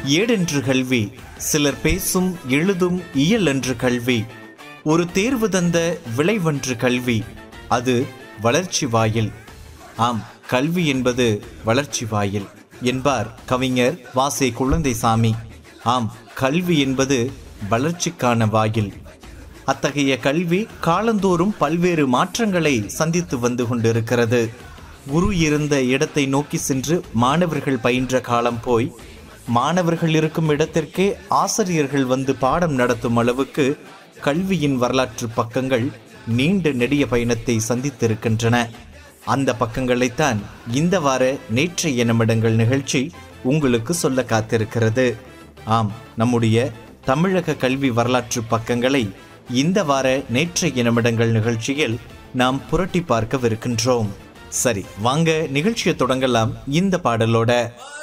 ஏடென்று கல்வி சிலர் பேசும் எழுதும் இயல் என்று கல்வி ஒரு தேர்வு தந்த விளைவன்று கல்வி அது வளர்ச்சி வாயில் ஆம் கல்வி என்பது வளர்ச்சி வாயில் என்பார் கவிஞர் வாசே குழந்தைசாமி ஆம் கல்வி என்பது வளர்ச்சிக்கான வாயில் அத்தகைய கல்வி காலந்தோறும் பல்வேறு மாற்றங்களை சந்தித்து வந்து கொண்டிருக்கிறது குரு இருந்த இடத்தை நோக்கி சென்று மாணவர்கள் பயின்ற காலம் போய் மாணவர்கள் இருக்கும் இடத்திற்கே ஆசிரியர்கள் வந்து பாடம் நடத்தும் அளவுக்கு கல்வியின் வரலாற்று பக்கங்கள் நீண்ட நெடிய பயணத்தை சந்தித்திருக்கின்றன அந்த பக்கங்களைத்தான் இந்த வார நேற்றைய நிமிடங்கள் நிகழ்ச்சி உங்களுக்கு சொல்ல காத்திருக்கிறது ஆம் நம்முடைய தமிழக கல்வி வரலாற்று பக்கங்களை இந்த வார நேற்றைய நிமிடங்கள் நிகழ்ச்சியில் நாம் புரட்டி பார்க்கவிருக்கின்றோம் சரி வாங்க நிகழ்ச்சியை தொடங்கலாம் இந்த பாடலோட